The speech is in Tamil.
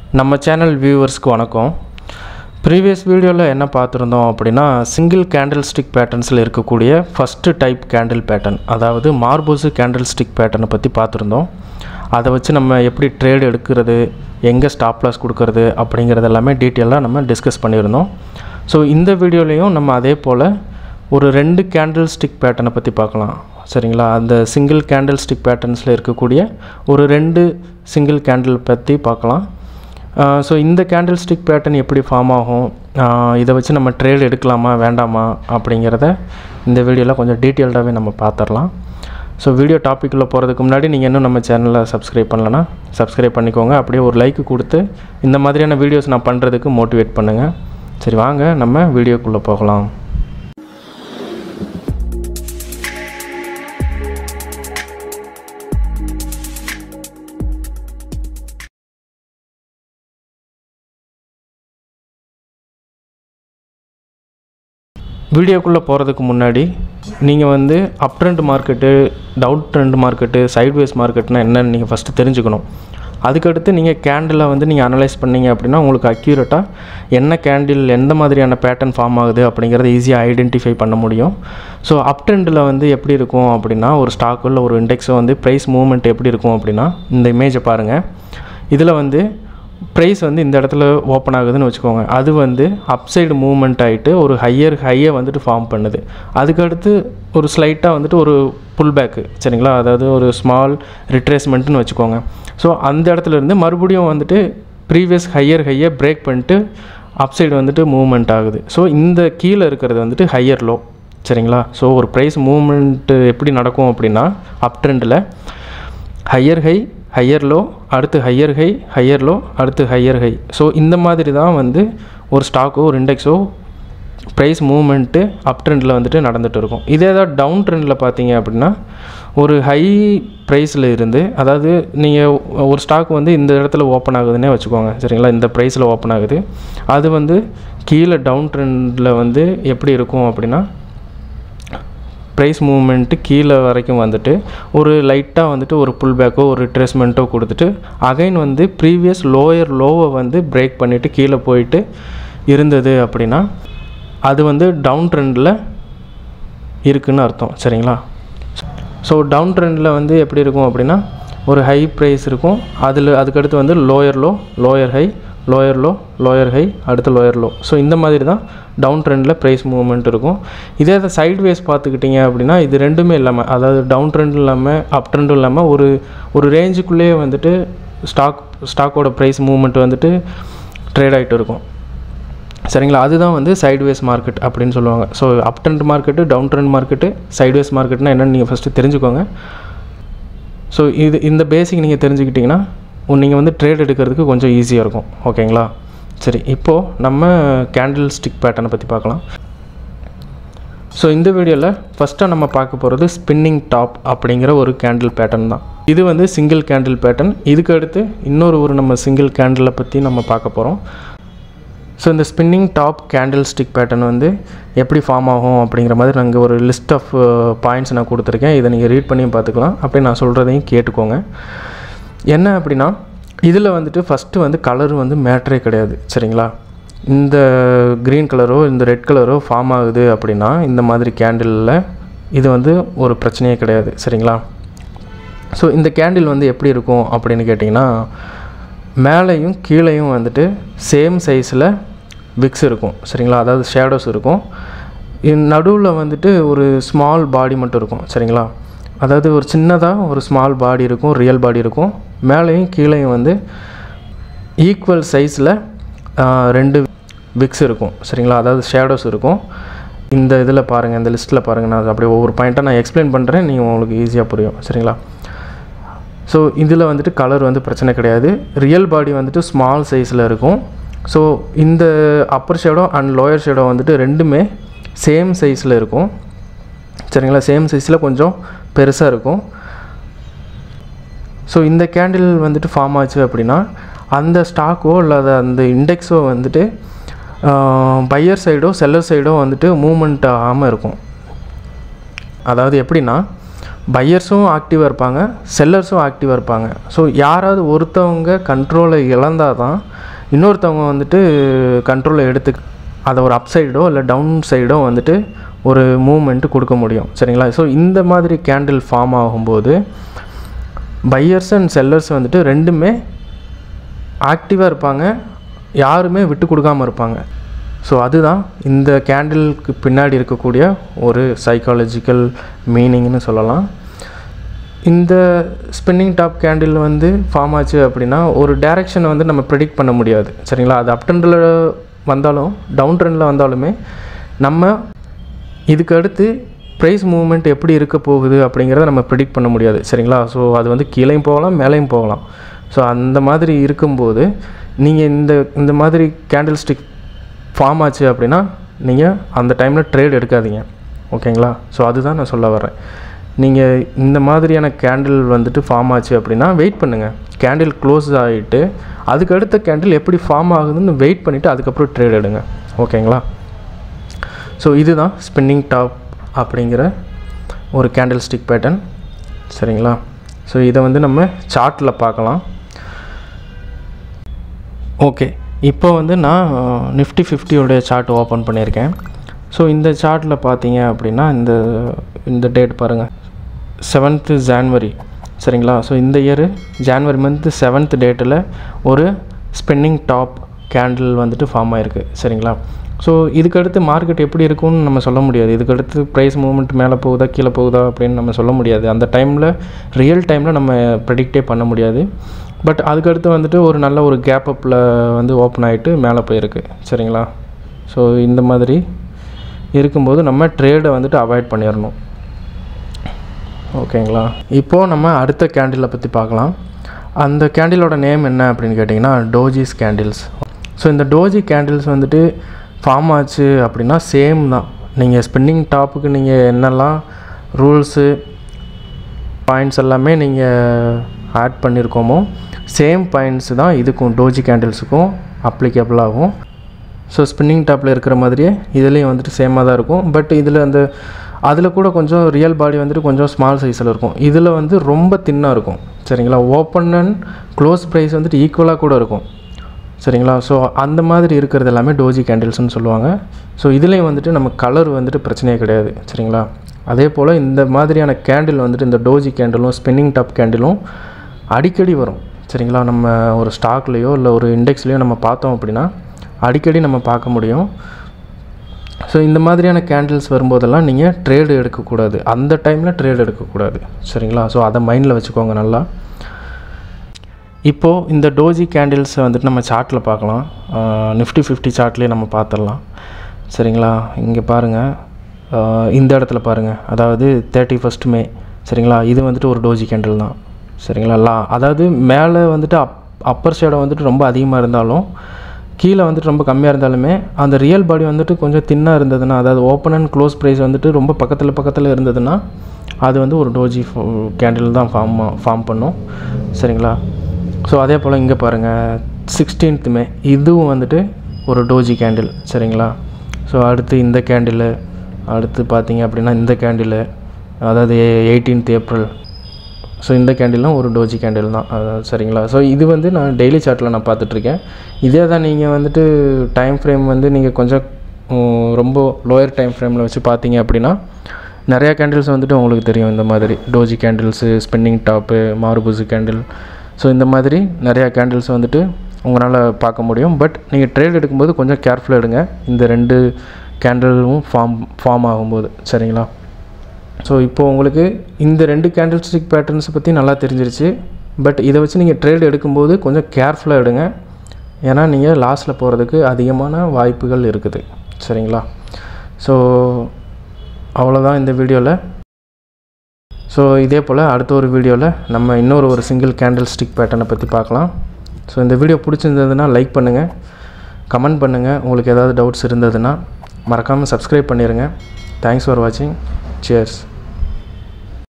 நம்ம சேனல் வியூவர்ஸ்க்கு வணக்கம் ப்ரீவியஸ் வீடியோவில் என்ன பார்த்துருந்தோம் அப்படின்னா சிங்கிள் கேண்டில் ஸ்டிக் பேட்டர்ன்ஸில் இருக்கக்கூடிய ஃபஸ்ட்டு டைப் கேண்டில் பேட்டர்ன் அதாவது மார்போஸு கேண்டில் ஸ்டிக் பேட்டர்னை பற்றி பார்த்துருந்தோம் அதை வச்சு நம்ம எப்படி ட்ரேட் எடுக்கிறது எங்கே ஸ்டாப் லாஸ் கொடுக்கறது அப்படிங்கிறது எல்லாமே டீட்டெயிலாக நம்ம டிஸ்கஸ் பண்ணியிருந்தோம் ஸோ இந்த வீடியோலேயும் நம்ம அதே போல் ஒரு ரெண்டு கேண்டில் ஸ்டிக் பேட்டர்னை பற்றி பார்க்கலாம் சரிங்களா அந்த சிங்கிள் கேண்டில் ஸ்டிக் பேட்டர்ன்ஸில் இருக்கக்கூடிய ஒரு ரெண்டு சிங்கிள் கேண்டில் பற்றி பார்க்கலாம் ஸோ இந்த கேண்டில் ஸ்டிக் பேட்டர்ன் எப்படி ஃபார்ம் ஆகும் ஆஹ் இதை வச்சு நம்ம ட்ரேட் எடுக்கலாமா வேண்டாமா அப்படிங்கிறத இந்த வீடியோவில் கொஞ்சம் டீட்டெயில்டாகவே நம்ம பார்த்துடலாம் ஸோ வீடியோ டாப்பிக்குள்ளே போகிறதுக்கு முன்னாடி நீங்கள் இன்னும் நம்ம சேனலை சப்ஸ்கிரைப் பண்ணலன்னா சப்ஸ்கிரைப் பண்ணிக்கோங்க அப்படியே ஒரு லைக் கொடுத்து இந்த மாதிரியான வீடியோஸ் நான் பண்ணுறதுக்கு மோட்டிவேட் பண்ணுங்கள் சரி வாங்க நம்ம வீடியோக்குள்ளே போகலாம் வீடியோக்குள்ளே போகிறதுக்கு முன்னாடி நீங்கள் வந்து up trend market down trend market sideways மார்க்கெட்னா என்னன்னு நீங்கள் ஃபஸ்ட்டு தெரிஞ்சுக்கணும் அதுக்கடுத்து நீங்கள் கேண்டிலை வந்து நீங்கள் அனலைஸ் பண்ணீங்க அப்படின்னா உங்களுக்கு அக்யூரேட்டாக என்ன கேண்டில் எந்த மாதிரியான பேட்டர்ன் ஃபார்ம் ஆகுது அப்படிங்கிறத ஈஸியாக ஐடென்டிஃபை பண்ண முடியும் ஸோ அப் ட்ரெண்டில் வந்து எப்படி இருக்கும் அப்படின்னா ஒரு ஸ்டாக்கோ இல்லை ஒரு இண்டெக்ஸோ வந்து ப்ரைஸ் மூவ்மெண்ட் எப்படி இருக்கும் அப்படின்னா இந்த இமேஜை பாருங்கள் இதில் வந்து ப்ரைஸ் வந்து இந்த இடத்துல ஓப்பன் ஆகுதுன்னு வச்சுக்கோங்க அது வந்து அப்சைடு மூவ்மெண்ட் ஆகிட்டு ஒரு ஹையர் ஹையை வந்துட்டு ஃபார்ம் பண்ணுது அதுக்கடுத்து ஒரு ஸ்லைட்டாக வந்துட்டு ஒரு புல் பேக்கு சரிங்களா அதாவது ஒரு ஸ்மால் ரிட்ரேஸ்மெண்ட்னு வச்சுக்கோங்க ஸோ அந்த இடத்துல இருந்து மறுபடியும் வந்துட்டு ப்ரீவியஸ் ஹையர் ஹையை பிரேக் பண்ணிட்டு அப்சைடு வந்துட்டு மூவ்மெண்ட் ஆகுது ஸோ இந்த கீழே இருக்கிறது வந்துட்டு ஹையர் லோ சரிங்களா ஸோ ஒரு ப்ரைஸ் மூவ்மெண்ட்டு எப்படி நடக்கும் அப்படின்னா அப் ட்ரெண்டில் ஹையர் ஹை ஹையர் லோ அடுத்து ஹையர் ஹை ஹையர் லோ அடுத்து ஹையர் ஹை ஸோ இந்த மாதிரி தான் வந்து ஒரு ஸ்டாக்கோ ஒரு இண்டெக்ஸோ ப்ரைஸ் மூவ்மெண்ட்டு அப் ட்ரெண்டில் வந்துட்டு நடந்துகிட்டு இருக்கும் இதே ஏதாவது டவுன் ட்ரெண்டில் பார்த்தீங்க அப்படின்னா ஒரு ஹை ப்ரைஸில் இருந்து அதாவது நீங்கள் ஒரு ஸ்டாக் வந்து இந்த இடத்துல ஓப்பன் ஆகுதுன்னே வச்சுக்கோங்க சரிங்களா இந்த ப்ரைஸில் ஓப்பன் ஆகுது அது வந்து கீழே டவுன் ட்ரெண்டில் வந்து எப்படி இருக்கும் அப்படின்னா ப்ரைஸ் மூவ்மெண்ட்டு கீழே வரைக்கும் வந்துட்டு ஒரு லைட்டாக வந்துட்டு ஒரு புல் பேக்கோ ஒரு ரிட்ரேஸ்மெண்ட்டோ கொடுத்துட்டு அகைன் வந்து ப்ரீவியஸ் லோயர் லோவை வந்து பிரேக் பண்ணிவிட்டு கீழே போயிட்டு இருந்தது அப்படின்னா அது வந்து டவுன் ட்ரெண்டில் இருக்குன்னு அர்த்தம் சரிங்களா ஸோ டவுன் ட்ரெண்டில் வந்து எப்படி இருக்கும் அப்படின்னா ஒரு ஹை ப்ரைஸ் இருக்கும் அதில் அதுக்கடுத்து வந்து lower low lower high lower low lower high அடுத்து லோயர் லோ ஸோ இந்த மாதிரி தான் டவுன் ட்ரெண்டில் ப்ரைஸ் மூவ்மெண்ட் இருக்கும் இதே அதை சைட் வேஸ் பார்த்துக்கிட்டிங்க அப்படின்னா இது ரெண்டுமே இல்லாமல் அதாவது டவுன் ட்ரெண்டும் இல்லாமல் அப் ட்ரெண்டும் இல்லாமல் ஒரு ஒரு ரேஞ்சுக்குள்ளேயே வந்துட்டு ஸ்டாக் ஸ்டாக்கோட ப்ரைஸ் மூவ்மெண்ட் வந்துட்டு ட்ரேட் ஆகிட்டு இருக்கும் சரிங்களா அதுதான் வந்து சைட்வேஸ் மார்க்கெட் அப்படின்னு சொல்லுவாங்க so up trend market down trend market sideways மார்க்கெட்னா என்னென்னு நீங்கள் ஃபஸ்ட்டு தெரிஞ்சுக்கோங்க ஸோ இது இந்த பேசிக் நீங்கள் தெரிஞ்சுக்கிட்டிங்கன்னா நீங்கள் வந்து ட்ரேட் எடுக்கிறதுக்கு கொஞ்சம் ஈஸியாக இருக்கும் ஓகேங்களா சரி இப்போது நம்ம கேண்டில் ஸ்டிக் பேட்டர்னை பற்றி பார்க்கலாம் ஸோ இந்த வீடியோவில் ஃபஸ்ட்டாக நம்ம பார்க்க போகிறது ஸ்பின்னிங் டாப் அப்படிங்கிற ஒரு கேண்டில் பேட்டர்ன் தான் இது வந்து சிங்கிள் கேண்டில் பேட்டர்ன் இதுக்கு அடுத்து இன்னொரு ஒரு நம்ம சிங்கிள் கேண்டிலை பற்றி நம்ம பார்க்க போகிறோம் ஸோ இந்த spinning top candle stick pattern வந்து எப்படி ஃபார்ம் ஆகும் அப்படிங்கிற மாதிரி நாங்கள் ஒரு லிஸ்ட் ஆஃப் பாயிண்ட்ஸ் நான் கொடுத்துருக்கேன் இதை நீங்கள் ரீட் பண்ணியும் பார்த்துக்கலாம் அப்படி நான் சொல்கிறதையும் கேட்டுக்கோங்க என்ன அப்படின்னா இதில் வந்துட்டு ஃபஸ்ட்டு வந்து கலர் வந்து மேட்ரே கிடையாது சரிங்களா இந்த க்ரீன் கலரோ இந்த ரெட் கலரோ ஃபார்ம் ஆகுது அப்படின்னா இந்த மாதிரி கேண்டிலில் இது வந்து ஒரு பிரச்சனையே கிடையாது சரிங்களா ஸோ இந்த கேண்டில் வந்து எப்படி இருக்கும் அப்படின்னு கேட்டிங்கன்னா மேலேயும் கீழேயும் வந்துட்டு சேம் சைஸில் விக்ஸ் இருக்கும் சரிங்களா அதாவது ஷேடோஸ் இருக்கும் நடுவில் வந்துட்டு ஒரு ஸ்மால் பாடி மட்டும் இருக்கும் சரிங்களா அதாவது ஒரு சின்னதாக ஒரு ஸ்மால் பாடி இருக்கும் ரியல் பாடி இருக்கும் மேலேயும் கீழேயும் வந்து ஈக்குவல் சைஸில் ரெண்டு விக்ஸ் இருக்கும் சரிங்களா அதாவது ஷேடோஸ் இருக்கும் இந்த இதில் பாருங்கள் இந்த லிஸ்ட்டில் பாருங்கள் நான் அப்படியே ஒவ்வொரு பாயிண்ட்டாக நான் எக்ஸ்பிளைன் பண்ணுறேன் நீங்கள் உங்களுக்கு ஈஸியாக புரியும் சரிங்களா ஸோ இதில் வந்துட்டு கலர் வந்து பிரச்சனை கிடையாது ரியல் பாடி வந்துட்டு ஸ்மால் சைஸில் இருக்கும் ஸோ இந்த upper shadow and lower shadow வந்துட்டு ரெண்டுமே சேம் சைஸில் இருக்கும் சரிங்களா சேம் சைஸில் கொஞ்சம் பெருசாக இருக்கும் ஸோ இந்த கேண்டில் வந்துட்டு ஃபார்ம் ஆச்சு அப்படின்னா அந்த ஸ்டாக்கோ இல்லாத அந்த இண்டெக்ஸோ வந்துட்டு பையர் சைடோ செல்லர் சைடோ வந்துட்டு மூமெண்ட் ஆகாமல் இருக்கும் அதாவது எப்படின்னா பையர்ஸும் ஆக்டிவாக இருப்பாங்க செல்லர்ஸும் ஆக்டிவாக இருப்பாங்க ஸோ யாராவது ஒருத்தவங்க கண்ட்ரோலை இழந்தால் தான் இன்னொருத்தவங்க வந்துட்டு கண்ட்ரோலை எடுத்து அதை ஒரு அப் சைடோ இல்லை டவுன் சைடோ வந்துட்டு ஒரு மூமெண்ட்டு கொடுக்க முடியும் சரிங்களா ஸோ இந்த மாதிரி கேண்டில் ஃபார்ம் ஆகும்போது பையர்ஸ் அண்ட் செல்லர்ஸ் வந்துட்டு ரெண்டுமே ஆக்டிவாக இருப்பாங்க யாருமே விட்டு கொடுக்காம இருப்பாங்க ஸோ அதுதான் இந்த கேண்டிலுக்கு பின்னாடி இருக்கக்கூடிய ஒரு சைக்காலஜிக்கல் மீனிங்னு சொல்லலாம் இந்த ஸ்பின்னிங் டாப் கேண்டில் வந்து ஃபார்ம் ஆச்சு அப்படின்னா ஒரு டைரெக்ஷனை வந்து நம்ம ப்ரிடிக்ட் பண்ண முடியாது சரிங்களா அது அப் ட்ரெண்டில் வந்தாலும் டவுன் ட்ரெண்டில் வந்தாலுமே நம்ம இதுக்கு அடுத்து ப்ரைஸ் மூவ்மெண்ட் எப்படி இருக்க போகுது அப்படிங்கிறத நம்ம ப்ரிடிக்ட் பண்ண முடியாது சரிங்களா ஸோ அது வந்து கீழேயும் போகலாம் மேலேயும் போகலாம் ஸோ அந்த மாதிரி இருக்கும்போது நீங்கள் இந்த இந்த மாதிரி கேண்டில் ஸ்டிக் ஃபார்ம் ஆச்சு அப்படின்னா நீங்கள் அந்த டைமில் ட்ரேட் எடுக்காதீங்க ஓகேங்களா ஸோ அதுதான் நான் சொல்ல வரேன் நீங்கள் இந்த மாதிரியான கேண்டில் வந்துட்டு ஃபார்ம் ஆச்சு அப்படின்னா வெயிட் பண்ணுங்கள் கேண்டில் க்ளோஸ் ஆகிட்டு அதுக்கு அடுத்த கேண்டில் எப்படி ஃபார்ம் ஆகுதுன்னு வெயிட் பண்ணிவிட்டு அதுக்கப்புறம் ட்ரேட் எடுங்க ஓகேங்களா ஸோ இதுதான் ஸ்பின்னிங் டாப் அப்படிங்கிற ஒரு கேண்டில் ஸ்டிக் பேட்டர்ன் சரிங்களா ஸோ இதை வந்து நம்ம சார்ட்டில் பார்க்கலாம் ஓகே இப்போ வந்து நான் நிஃப்டி ஃபிஃப்டியோடைய சார்ட் ஓப்பன் பண்ணியிருக்கேன் ஸோ இந்த சார்ட்டில் பார்த்தீங்க அப்படின்னா இந்த இந்த டேட் பாருங்கள் செவன்த்து ஜான்வரி சரிங்களா ஸோ இந்த இயரு ஜான்வரி மந்த்து செவன்த் டேட்டில் ஒரு ஸ்பின்னிங் டாப் கேண்டில் வந்துட்டு ஃபார்ம் ஆயிருக்கு சரிங்களா ஸோ இதுக்கடுத்து மார்க்கெட் எப்படி இருக்கும்னு நம்ம சொல்ல முடியாது இதுக்கடுத்து ப்ரைஸ் மூவ்மெண்ட் மேலே போகுதா கீழே போகுதா அப்படின்னு நம்ம சொல்ல முடியாது அந்த டைமில் ரியல் டைமில் நம்ம ப்ரெடிக்டே பண்ண முடியாது பட் அதுக்கடுத்து வந்துட்டு ஒரு நல்ல ஒரு கேப் அப்பில் வந்து ஓப்பன் ஆகிட்டு மேலே போயிருக்கு சரிங்களா ஸோ இந்த மாதிரி இருக்கும்போது நம்ம ட்ரேடை வந்துட்டு அவாய்ட் பண்ணிடணும் ஓகேங்களா இப்போது நம்ம அடுத்த கேண்டிலை பற்றி பார்க்கலாம் அந்த கேண்டிலோட நேம் என்ன அப்படின்னு கேட்டிங்கன்னா டோஜிஸ் கேண்டில்ஸ் ஸோ இந்த டோஜி கேண்டில்ஸ் வந்துட்டு ஃபார்ம் ஆச்சு அப்படின்னா சேம் தான் நீங்கள் ஸ்பின்னிங் டாப்புக்கு நீங்கள் என்னெல்லாம் ரூல்ஸு பாயிண்ட்ஸ் எல்லாமே நீங்கள் ஆட் பண்ணியிருக்கோமோ சேம் பாயிண்ட்ஸ் தான் இதுக்கும் டோஜி கேண்டில்ஸுக்கும் அப்ளிகபிள் ஆகும் ஸோ ஸ்பின்னிங் டாப்பில் இருக்கிற மாதிரியே இதுலேயும் வந்துட்டு சேமாக தான் இருக்கும் பட் இதில் அந்த அதில் கூட கொஞ்சம் ரியல் பாடி வந்துட்டு கொஞ்சம் ஸ்மால் சைஸில் இருக்கும் இதில் வந்து ரொம்ப தின்னாக இருக்கும் சரிங்களா ஓப்பன் அண்ட் க்ளோஸ் ப்ரைஸ் வந்துட்டு ஈக்குவலாக கூட இருக்கும் சரிங்களா ஸோ அந்த மாதிரி இருக்கிறது எல்லாமே டோஜி கேண்டில்ஸ்னு சொல்லுவாங்க ஸோ இதுலேயும் வந்துட்டு நம்ம கலர் வந்துட்டு பிரச்சனையே கிடையாது சரிங்களா அதே போல் இந்த மாதிரியான கேண்டில் வந்துட்டு இந்த டோஜி கேண்டிலும் ஸ்பின்னிங் டாப் கேண்டிலும் அடிக்கடி வரும் சரிங்களா நம்ம ஒரு ஸ்டாக்லேயோ இல்லை ஒரு இண்டெக்ஸ்லேயோ நம்ம பார்த்தோம் அப்படின்னா அடிக்கடி நம்ம பார்க்க முடியும் ஸோ இந்த மாதிரியான கேண்டில்ஸ் வரும்போதெல்லாம் நீங்கள் ட்ரேடு எடுக்கக்கூடாது அந்த டைமில் ட்ரேடு எடுக்கக்கூடாது சரிங்களா ஸோ அதை மைண்டில் வச்சுக்கோங்க நல்லா இப்போது இந்த டோஜி கேண்டில்ஸை வந்துட்டு நம்ம சார்ட்டில் பார்க்கலாம் நிஃப்டி ஃபிஃப்டி சார்ட்லேயே நம்ம பார்த்துடலாம் சரிங்களா இங்கே பாருங்கள் இந்த இடத்துல பாருங்கள் அதாவது தேர்ட்டி ஃபஸ்ட் மே சரிங்களா இது வந்துட்டு ஒரு டோஜி கேண்டில் தான் சரிங்களா லா அதாவது மேலே வந்துட்டு அப் அப்பர் ஷேடோ வந்துட்டு ரொம்ப அதிகமாக இருந்தாலும் கீழே வந்துட்டு ரொம்ப கம்மியாக இருந்தாலுமே அந்த ரியல் பாடி வந்துட்டு கொஞ்சம் தின்னாக இருந்ததுன்னா அதாவது ஓப்பன் அண்ட் க்ளோஸ் ப்ரைஸ் வந்துட்டு ரொம்ப பக்கத்தில் பக்கத்தில் இருந்ததுன்னா அது வந்து ஒரு டோஜி கேண்டில் தான் ஃபார்ம் ஃபார்ம் பண்ணும் சரிங்களா ஸோ அதே போல் இங்கே பாருங்கள் சிக்ஸ்டீன்த் மே இதுவும் வந்துட்டு ஒரு டோஜி கேண்டில் சரிங்களா ஸோ அடுத்து இந்த கேண்டிலு அடுத்து பார்த்தீங்க அப்படின்னா இந்த கேண்டிலு அதாவது எயிட்டீன்த் ஏப்ரல் ஸோ இந்த கேண்டிலும் ஒரு டோஜி கேண்டில் தான் அஹ் சரிங்களா ஸோ இது வந்து நான் டெய்லி சார்ட்டில் நான் பார்த்துட்ருக்கேன் இதே தான் நீங்கள் வந்துட்டு டைம் ஃப்ரேம் வந்து நீங்கள் கொஞ்சம் உம், ரொம்ப லோயர் டைம் ஃப்ரேமில் வச்சு பார்த்தீங்க அப்படின்னா நிறையா கேண்டில்ஸ் வந்துட்டு உங்களுக்கு தெரியும் இந்த மாதிரி doji candles spinning top marubozu candle so இந்த மாதிரி நிறையா கேண்டில்ஸ் வந்துட்டு உங்களால் பார்க்க முடியும் பட் நீங்கள் ட்ரேட் எடுக்கும்போது கொஞ்சம் கேர்ஃபுல்லாக எடுங்க இந்த ரெண்டு கேண்டிலும் ஃபார்ம் ஃபார்ம் ஆகும்போது சரிங்களா ஸோ இப்போ உங்களுக்கு இந்த ரெண்டு கேண்டில் ஸ்டிக் பேட்டர்ன்ஸை பற்றி நல்லா தெரிஞ்சிருச்சு பட் இதை வச்சு நீங்கள் ட்ரேட் எடுக்கும்போது கொஞ்சம் கேர்ஃபுல்லாக எடுங்க ஏன்னா நீங்கள் லாஸில் போகிறதுக்கு அதிகமான வாய்ப்புகள் இருக்குது சரிங்களா ஸோ அவ்வளோதான் இந்த வீடியோவில் ஸோ இதே போல் அடுத்த ஒரு வீடியோவில் நம்ம இன்னொரு ஒரு சிங்கிள் கேண்டில் ஸ்டிக் பேட்டர்னை பற்றி பார்க்கலாம் ஸோ இந்த வீடியோ பிடிச்சிருந்ததுன்னா லைக் பண்ணுங்கள் கமெண்ட் பண்ணுங்கள் உங்களுக்கு ஏதாவது டவுட்ஸ் இருந்ததுன்னா மறக்காமல் சப்ஸ்கிரைப் பண்ணிடுங்க தேங்க்ஸ் ஃபார் வாட்சிங் சியர்ஸ்